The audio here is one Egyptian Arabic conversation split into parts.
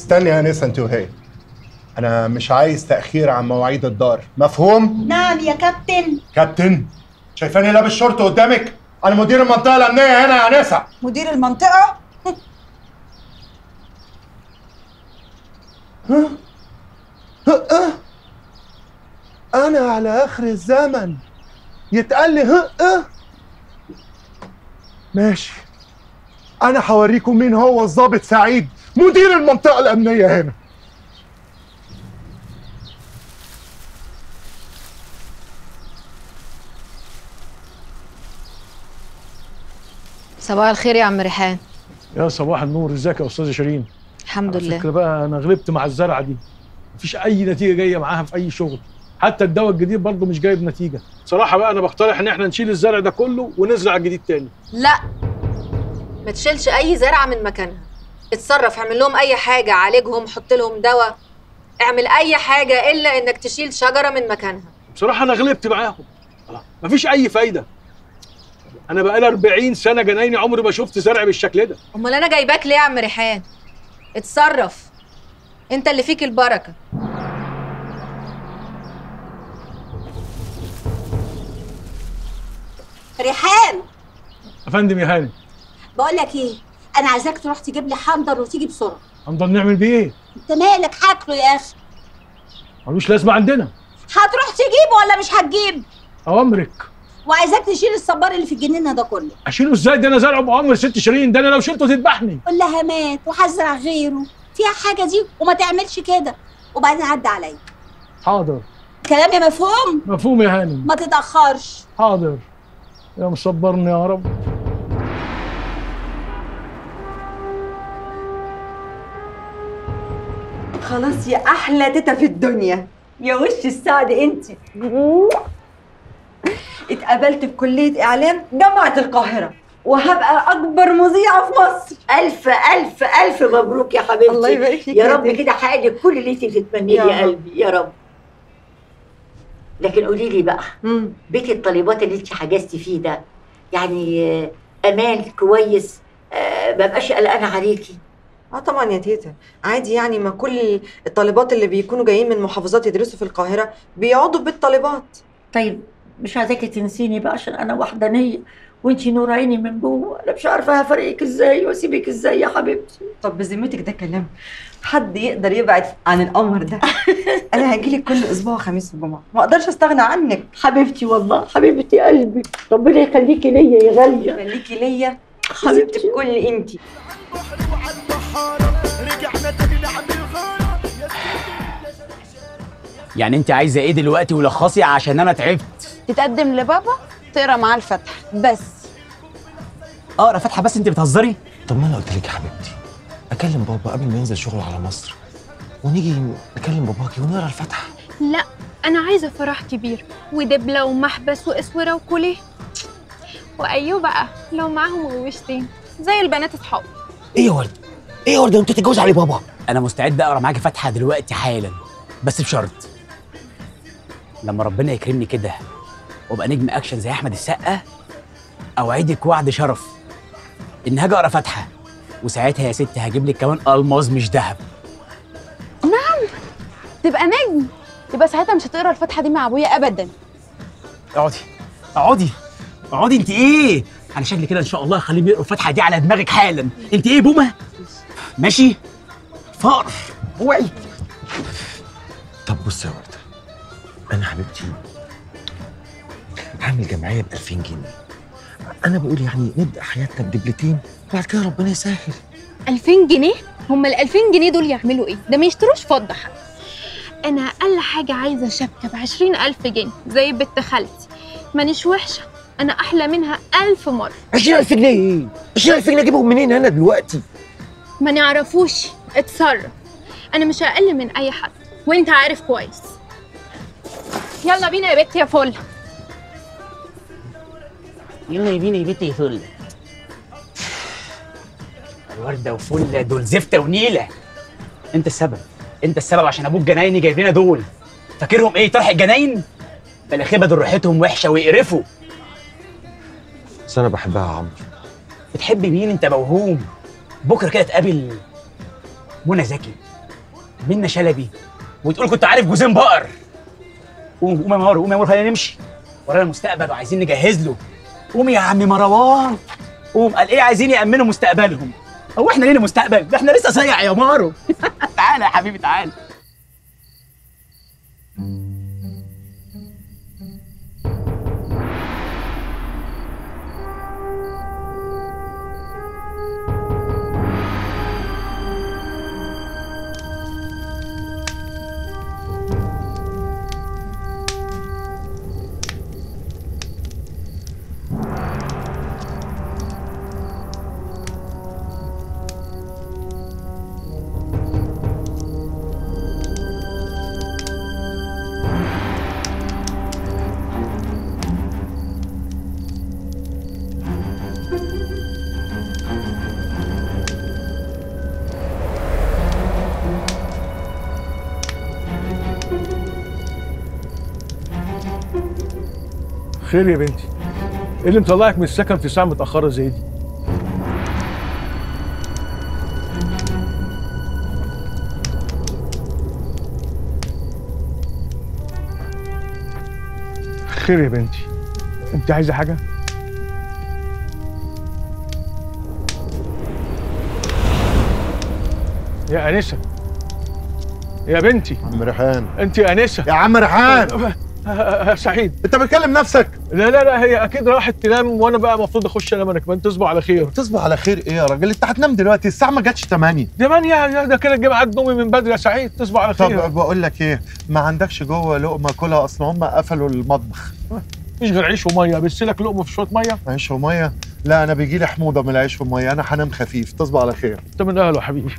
استني يا نسا انت وهي انا مش عايز تاخير عن مواعيد الدار مفهوم نعم يا كابتن كابتن شايفاني لابس شورت قدامك انا مدير المنطقه الامنيه هنا يا نسا مدير المنطقة انا على اخر الزمن يتقال لي ها اه ماشي انا هوريكم مين هو الضابط سعيد مدير المنطقه الامنيه هنا صباح الخير يا عم ريحان يا صباح النور ازيك يا استاذه شيرين الحمد على لله فكره بقى انا غلبت مع الزرعه دي مفيش اي نتيجه جايه معاها في اي شغل حتى الدواء الجديد برضه مش جايب نتيجه صراحه بقى انا بقترح ان احنا نشيل الزرع ده كله ونزرع الجديد تاني لا ما تشيلش اي زرعه من مكانها اتصرف اعمل لهم اي حاجه عالجهم حط لهم دواء اعمل اي حاجه الا انك تشيل شجره من مكانها بصراحه انا غلبت معاهم آه، مفيش اي فايده انا بقالي 40 سنه جنايني عمري ما شفت زرع بالشكل ده امال انا جايباك ليه يا عم ريحان اتصرف انت اللي فيك البركه ريحان يا فندم يا هاني بقول لك ايه انا عايزاك تروح تجيب لي حنظر وتيجي بسرعه هنفضل نعمل بيه ايه انت مالك هاكله يا اخي ملوش لازمه عندنا هتروح تجيبه ولا مش هتجيب اوامرك وعايزاك تشيل الصبار اللي في الجنينه ده كله اشيله ازاي ده انا زرعه بامر ست شيرين ده انا لو شلته تذبحني قول لها مات وهزرع غيره فيها حاجه دي وما تعملش كده وبعدين عدى عليا حاضر كلامي مفهوم مفهوم يا هانم ما تتاخرش حاضر يا مصبرني يا رب خلاص يا احلى تيتا في الدنيا يا وش السعد انت اتقابلت في كليه اعلام جامعه القاهره وهبقى اكبر مذيعه في مصر ألف ألف ألف مبروك يا حبيبتي الله يبارك فيك يا يا رب تيتا. كده حقق لك كل اللي انت بتتمنيه يا يا رب. قلبي يا رب لكن قولي لي بقى مم. بيت الطالبات اللي انت حجزتي فيه ده يعني آه، امان كويس آه، ما بقاش قلقانه عليكي اه طبعا يا تيتا عادي يعني ما كل الطالبات اللي بيكونوا جايين من محافظات يدرسوا في القاهره بيقعدوا في بيت طالبات طيب مش عايزاكي تنسيني بقى عشان انا وحدانيه وانتي نور عيني من جوه انا مش عارفه هفرقك ازاي واسيبك ازاي يا حبيبتي طب بذمتك ده كلام حد يقدر يبعد عن القمر ده انا هجيلك كل اسبوع خميس وجمعه ما اقدرش استغنى عنك حبيبتي والله حبيبتي قلبي ربنا يخليكي ليا يا غاليه خليكي ليا حبيبتي. حبيبتي بكل انتي يعني انت عايزه ايه دلوقتي ولخصي عشان انا تعبت تتقدم لبابا تقرا معاه الفتح بس اقرا فاتحه بس انت بتهزري طب ما انا قلت لك يا حبيبتي اكلم بابا قبل ما ينزل شغله على مصر ونيجي نكلم باباكي ونقرا الفاتحه لا أنا عايزة فرح كبير ودبلة ومحبس وإسورة وكوليه وأيوه بقى لو معاهم غوشتين زي البنات أصحاب ايه يا ورده ايه يا ورده انت تتجوز علي بابا انا مستعد اقرا معاكي فاتحه دلوقتي حالا بس بشرط لما ربنا يكرمني كده وابقى نجم اكشن زي احمد السقا اوعدك وعد شرف ان هاجي اقرا فاتحه وساعتها يا ست هجيب لك كمان الماظ مش ذهب تبقى نجم يبقى ساعتها مش هتقرا الفتحه دي مع ابويا ابدا اقعدي اقعدي اقعدي انت ايه انا شكلي كده ان شاء الله هخليهم يقروا الفاتحه دي على دماغك حالا انت ايه بومه ماشي فقر اوعي طب بص يا ورده انا حبيبتي هعمل جمعيه ب 2000 جنيه انا بقول يعني نبدا حياتنا بدبلتين وبعد كده ربنا يسهل 2000 جنيه هما ال 2000 جنيه دول يعملوا إيه؟ ده ما يشتروش فضة حتى أنا أقل حاجة عايزة شبكة ب 20000 جنيه زي بنت خالتي مانيش وحشة أنا أحلى منها ألف مرة 20000 جنيه ايه 20000 جنيه اجيبهم منين انا دلوقتي ما نعرفوش اتصرف أنا مش أقل من أي حد وأنت عارف كويس يلا بينا يا بت يا فل يلا يا بينا يا بنتي يا فل الوردة وفلة دول زفتة ونيلة انت السبب انت السبب عشان ابوك جنايني جايب لنا دول فاكرهم ايه طرح الجناين بلاخيبة دول ريحتهم وحشة ويقرفوا بس انا بحبها يا عمرو بتحب مين انت موهوم بكرة كده تقابل منى زكي منى شلبي وتقول كنت عارف جوزين بقر قوم قوم يا مروه قوم يا مروه خلينا نمشي ورانا المستقبل وعايزين نجهز له قوم يا عم مروان قوم قال ايه عايزين يامنوا مستقبلهم هو احنا لينا مستقبل ده احنا لسه صيع يا مارو تعالى يا حبيبي تعالى خير يا بنتي ايه اللي مطلعك من السكن في ساعه متاخره زي دي خير يا بنتي انت عايزه حاجه يا انسه يا بنتي عم ريحان انت يا انسه يا عم ريحان سعيد انت بتكلم نفسك لا لا لا هي اكيد راحت تنام وانا بقى المفروض اخش انام انا كمان تصبح على خير تصبح على خير ايه يا راجل انت هتنام دلوقتي الساعه ما جاتش 8 زمان يا ده كده جه ميعاد نومي من بدري يا سعيد تصبح على خير طب بقول لك ايه ما عندكش جوه لقمه كلها اصل هم قفلوا المطبخ مفيش غير عيش وميه بس لك لقمه في شويه ميه عيش وميه لا انا بيجي لي حموضه من العيش والميه انا هنام خفيف تصبح على خير انت من اهله يا حبيبي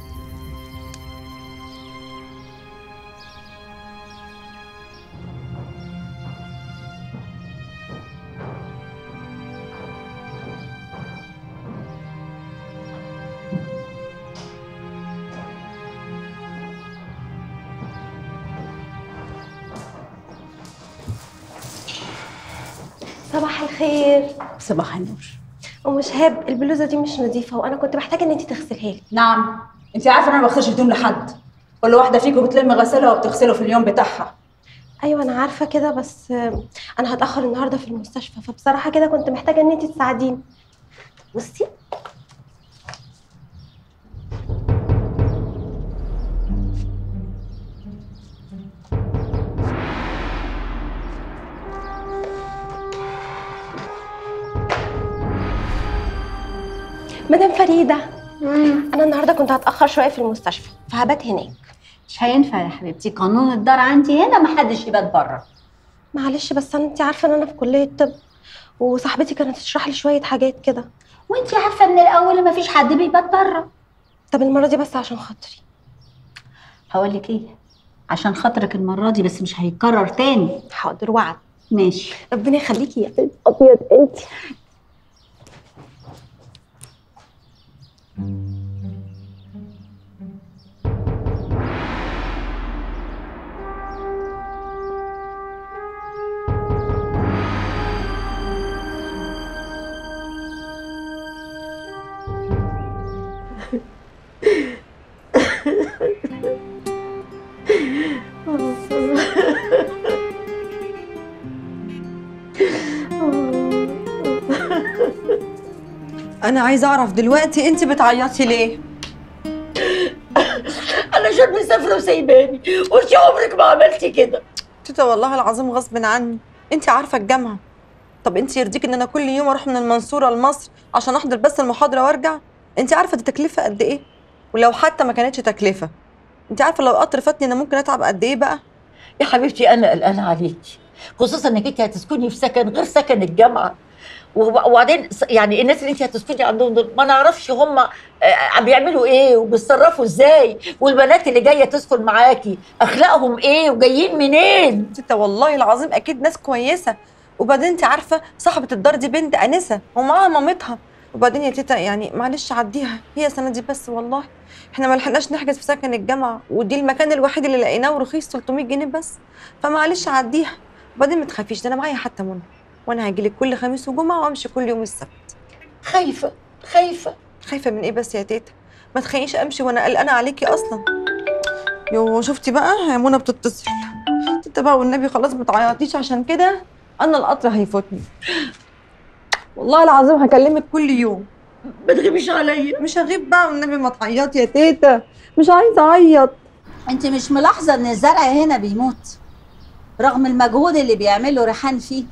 صباح الخير صباح النور ام شهاب البلوزه دي مش نظيفه وانا كنت محتاجه ان انت تغسليها لي نعم انت عارفه انا ما بغسلش هدوم لحد كل واحده فيكم بتلم غسالها وبتغسله في اليوم بتاعها ايوه انا عارفه كده بس آه، انا هتاخر النهارده في المستشفى فبصراحه كده كنت محتاجه ان انت تساعديني بصي مدام فريده انا النهارده كنت هتاخر شويه في المستشفى فهبات هناك مش هينفع يا حبيبتي قانون الدار عندي هنا ما حدش يبات بره معلش بس انا انت عارفه ان انا في كليه طب وصاحبتي كانت تشرح لي شويه حاجات كده وانت عارفه من الاول ما فيش حد بيبات بره طب المره دي بس عشان خاطري هقول لك ايه عشان خاطرك المره دي بس مش هيتكرر تاني حاضر وعد ماشي ربنا يخليكي يا بنت ابيض انت انا عايزه اعرف دلوقتي انت بتعيطي ليه علشان مسافره وسايباني وانت عمرك ما عملتي كده تيتا والله العظيم غصب عني انت عارفه الجامعه طب انت يرضيك ان انا كل يوم اروح من المنصوره لمصر عشان احضر بس المحاضره وارجع انت عارفه دي تكلفه قد ايه ولو حتى ما كانتش تكلفه انت عارفه لو قطر فاتني انا ممكن اتعب قد ايه بقى يا حبيبتي انا قلقانه عليكي خصوصا انك انت هتسكني في سكن غير سكن الجامعه وب- وبعدين س- يعني الناس اللي انت هتسكني عندهم دول ما نعرفش هم آه، بيعملوا ايه وبيتصرفوا ازاي والبنات اللي جايه تسكن معاكي اخلاقهم ايه وجايين منين تيتا والله العظيم اكيد ناس كويسه وبعدين انت عارفه صاحبه الدار دي بنت انسه ومعاها مامتها وبعدين يا تيتا يعني معلش عديها هي سنه دي بس والله احنا ما لحقناش نحجز في سكن الجامعه ودي المكان الوحيد اللي لقيناه ورخيص 300 جنيه بس فمعلش عديها وبعدين ما تخافيش ده انا معايا حتى منى وانا هاجيلك كل خميس وجمعه وامشي كل يوم السبت خايفه خايفه خايفه من ايه بس يا تيتا ما تخلينيش امشي وانا قلقانه عليكي اصلا يو شفتي بقى يا منى بتتصل تيتا بقى والنبي خلاص ما تعيطيش عشان كده انا القطر هيفوتني والله العظيم هكلمك كل يوم ما تغيبيش عليا مش هغيب بقى والنبي ما تعيطي يا تيتا مش عايزه اعيط انت مش ملاحظه ان الزرع هنا بيموت رغم المجهود اللي بيعمله ريحان فيه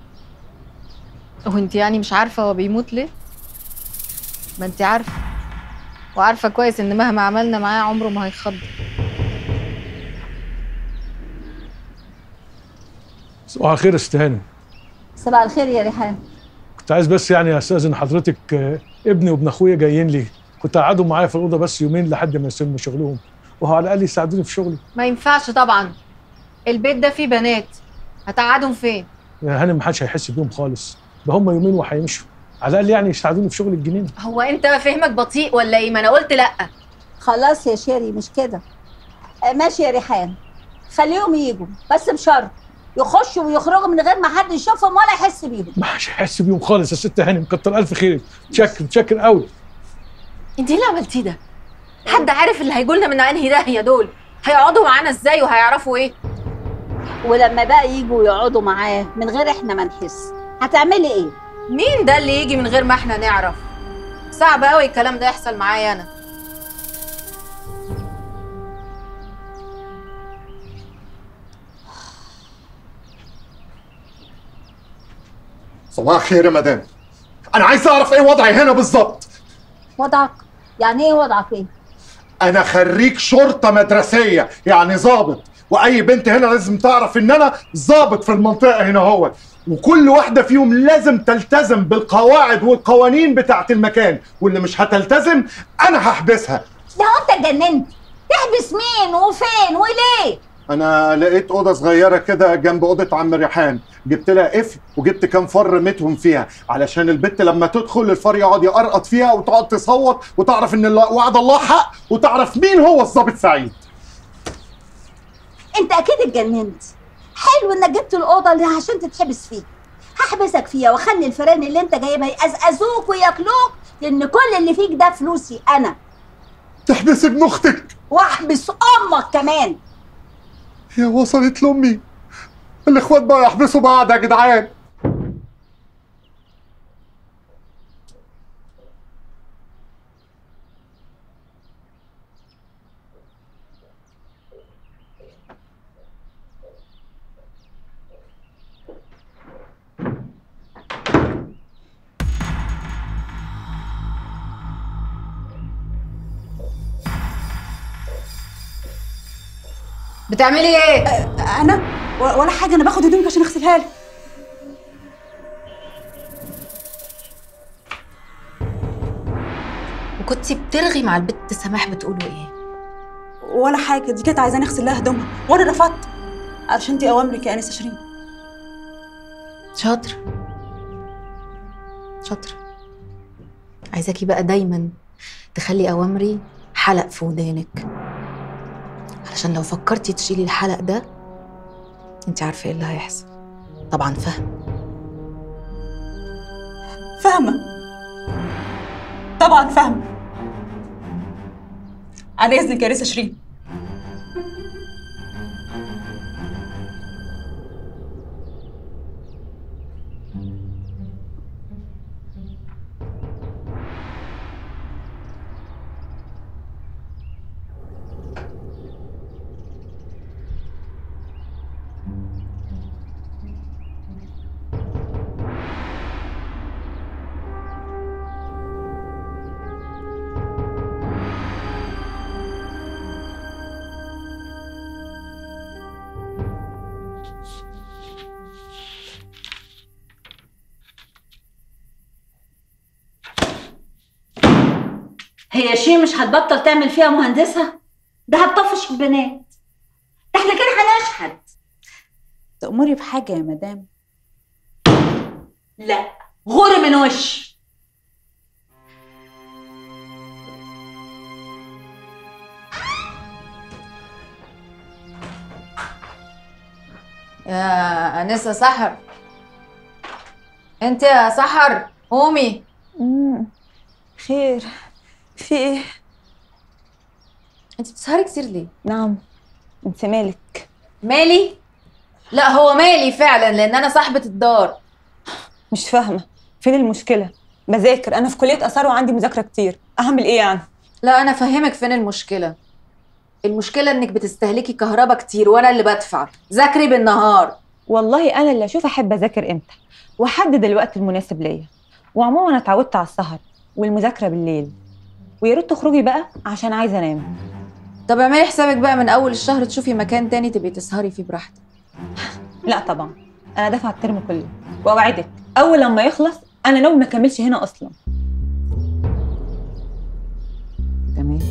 هو انت يعني مش عارفه هو بيموت ليه ما انت عارفه وعارفه كويس ان مهما عملنا معاه عمره ما هيخض صباح الخير يا ست هانم صباح الخير يا ريحان كنت عايز بس يعني استاذن حضرتك آه، ابني وابن اخويا جايين لي كنت قعدوا معايا في الاوضه بس يومين لحد ما يسلموا شغلهم وهو على الاقل يساعدوني في شغلي ما ينفعش طبعا البيت ده فيه بنات هتقعدهم فين يا هانم ما حدش هيحس بيهم خالص ده هم يومين وهيمشوا على الاقل يعني يساعدوني في شغل الجنينه هو انت فهمك بطيء ولا ايه ما انا قلت لا خلاص يا شيري مش كده آه، ماشي يا ريحان خليهم يجوا بس بشرط يخشوا ويخرجوا من غير ما حد يشوفهم ولا يحس بيهم ما حدش هيحس بيهم خالص يا ست هانم كتر الف خيرك متشكر متشكر قوي انت ايه اللي عملتيه ده حد عارف اللي هيجولنا من انهي داهيه دول هيقعدوا معانا ازاي وهيعرفوا ايه ولما بقى يجوا يقعدوا معاه من غير احنا ما نحس هتعملي ايه مين ده اللي يجي من غير ما احنا نعرف صعب قوي الكلام ده يحصل معايا انا صباح الخير يا مدام انا عايز اعرف ايه وضعي هنا بالظبط وضعك يعني ايه وضعك ايه انا خريج شرطه مدرسيه يعني ظابط واي بنت هنا لازم تعرف ان انا ظابط في المنطقه هنا هو وكل واحده فيهم لازم تلتزم بالقواعد والقوانين بتاعه المكان واللي مش هتلتزم انا هحبسها ده هو انت اتجننت تحبس مين وفين وليه انا لقيت اوضه صغيره كده جنب اوضه عم ريحان جبت لها قفل وجبت كام فر رميتهم فيها علشان البت لما تدخل الفار يقعد يقرقط فيها وتقعد تصوت وتعرف ان الله- وعد الله حق وتعرف مين هو الظابط سعيد انت اكيد اتجننت حلو انك جبت الاوضه اللي عشان تتحبس فيها هحبسك فيها واخلي الفيران اللي انت جايبها يقزقزوك وياكلوك لان كل اللي فيك ده فلوسي انا تحبس ابن اختك واحبس امك كمان هي وصلت لامي الاخوات بقى يحبسوا بعض يا جدعان بتعملي ايه انا و- ولا حاجه انا باخد هدومك عشان اغسلها لك وكنتي بترغي مع البت سماح بتقولوا ايه ولا حاجه دي كانت عايزاني اغسل لها هدومها وانا رفضت علشان دي اوامرك يا انسه شيرين شاطر شاطر عايزاكي بقى دايما تخلي اوامري حلق في ودانك علشان لو فكرتي تشيلي الحلق ده انت عارفه ايه اللي هيحصل طبعا فاهم فاهمه طبعا فاهمه على اذنك يا ريسه شيرين هي شي مش هتبطل تعمل فيها مهندسه ده هتطفش البنات ده احنا كده هنشهد تأمري بحاجه يا مدام لا غوري من وش يا انسه سحر انت يا سحر قومي خير في ايه انت بتسهري كتير ليه نعم انت مالك مالي لا هو مالي فعلا لان انا صاحبه الدار مش فاهمه فين المشكله بذاكر انا في كليه اثار وعندي مذاكره كتير اعمل ايه يعني لا انا فاهمك فين المشكله المشكله انك بتستهلكي كهرباء كتير وانا اللي بدفع ذاكري بالنهار والله انا اللي اشوف احب اذاكر امتى واحدد الوقت المناسب ليا وعموما انا اتعودت على السهر والمذاكره بالليل ويا ريت تخرجي بقى عشان عايزه انام طب اعملي حسابك بقى من اول الشهر تشوفي مكان تاني تبقي تسهري فيه براحتك لا طبعا انا دافعه الترم كله واوعدك اول لما يخلص انا ناوي ما اكملش هنا اصلا تمام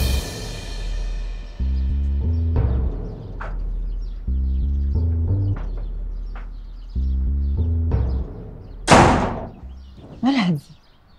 مالها دي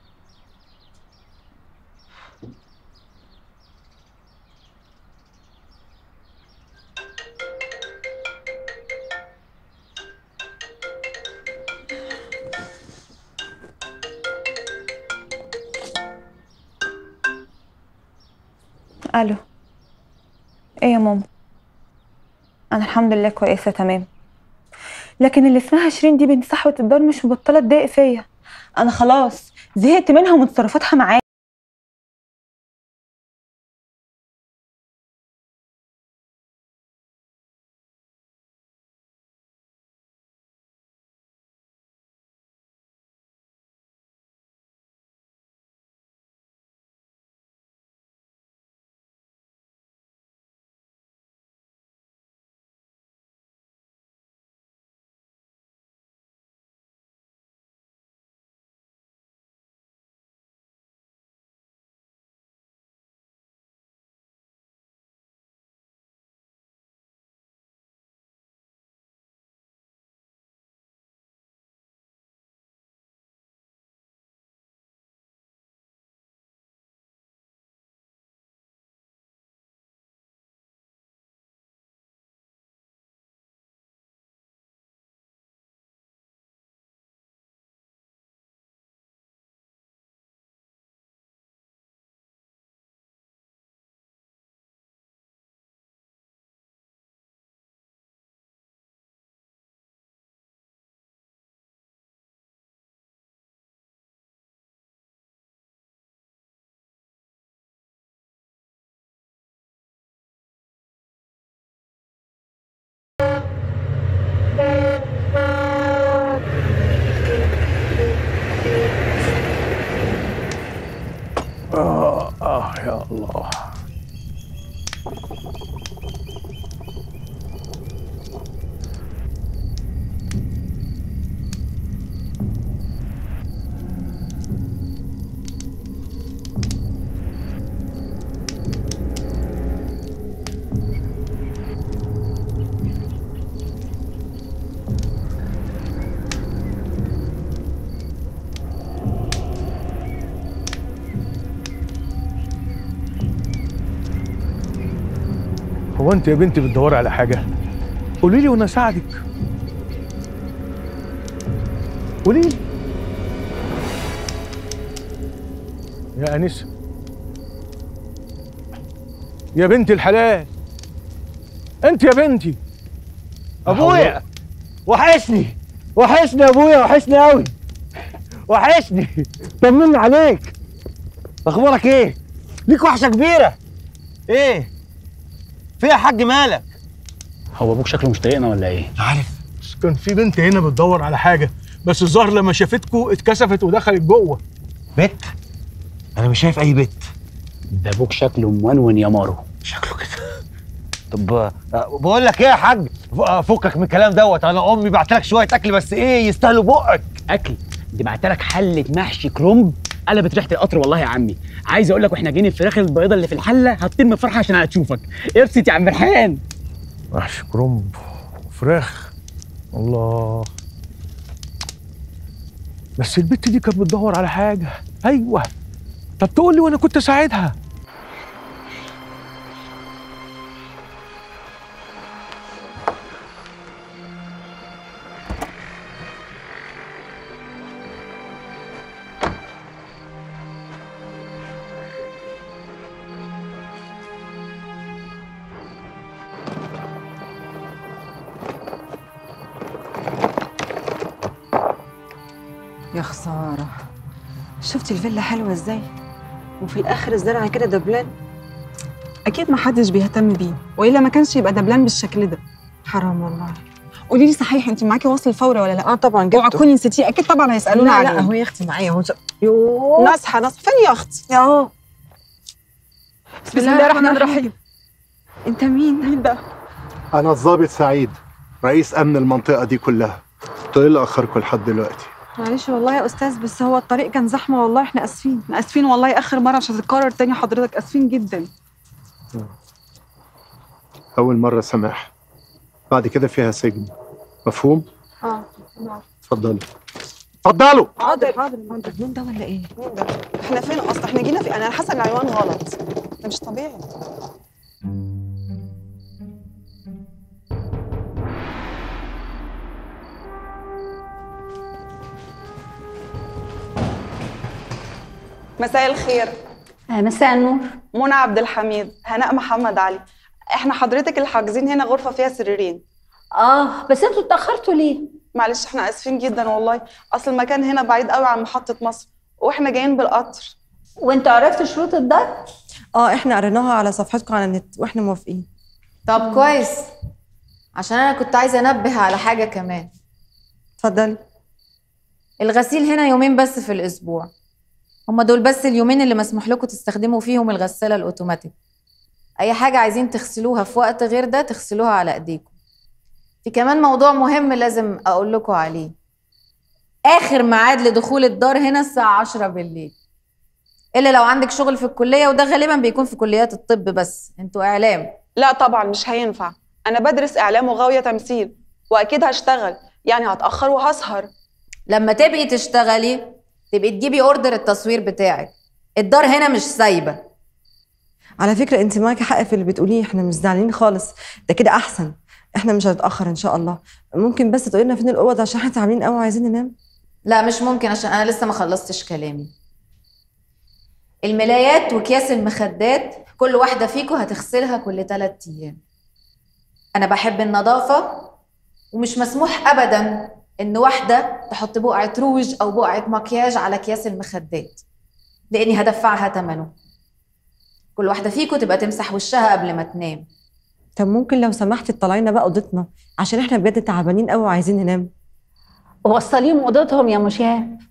الو ايه يا ماما انا الحمد لله كويسه تمام لكن اللي اسمها شيرين دي بنت صاحبه الدار مش مبطله تضايق فيا انا خلاص زهقت منها ومن تصرفاتها معايا آه آه يا الله هو انت يا بنتي بتدوري على حاجه قولي لي وانا اساعدك قولي لي يا انسه يا بنت الحلال انت يا بنتي ابويا وحشني وحشني يا ابويا وحشني قوي وحشني طمني عليك اخبارك ايه ليك وحشه كبيره ايه في يا حاج مالك هو ابوك شكله مش طايقنا ولا ايه؟ عارف بس كان في بنت هنا بتدور على حاجه بس الظاهر لما شافتكوا اتكسفت ودخلت جوه بت انا مش شايف اي بت ده ابوك شكله مونون يا مارو شكله كده طب آه، بقول لك ايه يا حاج ف- آه، فكك من الكلام دوت انا امي بعت لك شويه اكل بس ايه يستاهلوا بقك اكل دي بعت لك حله محشي كرنب قلبت ريحه القطر والله يا عمي عايز اقول لك واحنا جايين الفراخ البيضه اللي في الحله هتطير من الفرحه عشان هتشوفك ابسط يا عم ريحان محشي كرنب وفراخ الله بس البت دي كانت بتدور على حاجه ايوه طب تقول لي وانا كنت اساعدها يا خساره شفتي الفيلا حلوه ازاي وفي الاخر الزرع كده دبلان اكيد ما حدش بيهتم بيه والا ما كانش يبقى دبلان بالشكل ده حرام والله قولي لي صحيح انت معاكي وصل الفوري ولا لا اه طبعا جبته اوعى تكوني نسيتيه اكيد طبعا هيسالونا لا عليه لا هو يا اختي معايا هو يوه نصحى نصحى فين يا اختي اهو بسم الله الرحمن الرحيم انت مين مين ده انا الضابط سعيد رئيس امن المنطقه دي كلها انتوا ايه اللي اخركم لحد دلوقتي معلش والله يا استاذ بس هو الطريق كان زحمه والله احنا اسفين احنا اسفين والله اخر مره مش هتتكرر تاني حضرتك اسفين جدا اول مره سماح بعد كده فيها سجن مفهوم اه اتفضلوا اتفضلوا حاضر حاضر حاضر مين ده ولا ايه مين ده احنا فين اصلا احنا جينا في انا حاسه العنوان غلط ده مش طبيعي مساء الخير مساء النور منى عبد الحميد هناء محمد علي احنا حضرتك اللي حاجزين هنا غرفه فيها سريرين اه بس انتوا اتاخرتوا ليه معلش احنا اسفين جدا والله اصل المكان هنا بعيد قوي عن محطه مصر واحنا جايين بالقطر وانت عرفت شروط الدار اه احنا قريناها على صفحتكم على النت واحنا موافقين طب كويس عشان انا كنت عايزه انبه على حاجه كمان اتفضلي الغسيل هنا يومين بس في الاسبوع هما دول بس اليومين اللي مسموح لكم تستخدموا فيهم الغساله الاوتوماتيك اي حاجه عايزين تغسلوها في وقت غير ده تغسلوها على ايديكم في كمان موضوع مهم لازم اقول لكم عليه اخر ميعاد لدخول الدار هنا الساعه 10 بالليل الا لو عندك شغل في الكليه وده غالبا بيكون في كليات الطب بس انتوا اعلام لا طبعا مش هينفع انا بدرس اعلام وغاويه تمثيل واكيد هشتغل يعني هتاخر وهسهر لما تبقي تشتغلي تبقي تجيبي اوردر التصوير بتاعك الدار هنا مش سايبه على فكره انت معاكي حق في اللي بتقوليه احنا مش زعلانين خالص ده كده احسن احنا مش هنتاخر ان شاء الله ممكن بس تقولي لنا فين الاوض عشان احنا تعبانين قوي وعايزين ننام لا مش ممكن عشان انا لسه ما خلصتش كلامي الملايات واكياس المخدات كل واحده فيكم هتغسلها كل 3 ايام انا بحب النظافه ومش مسموح ابدا ان واحده تحط بقعه روج او بقعه مكياج على اكياس المخدات لاني هدفعها ثمنه كل واحده فيكم تبقى تمسح وشها قبل ما تنام طب ممكن لو سمحتي تطلعينا بقى اوضتنا عشان احنا بجد تعبانين قوي وعايزين ننام وصليهم اوضتهم يا مشاب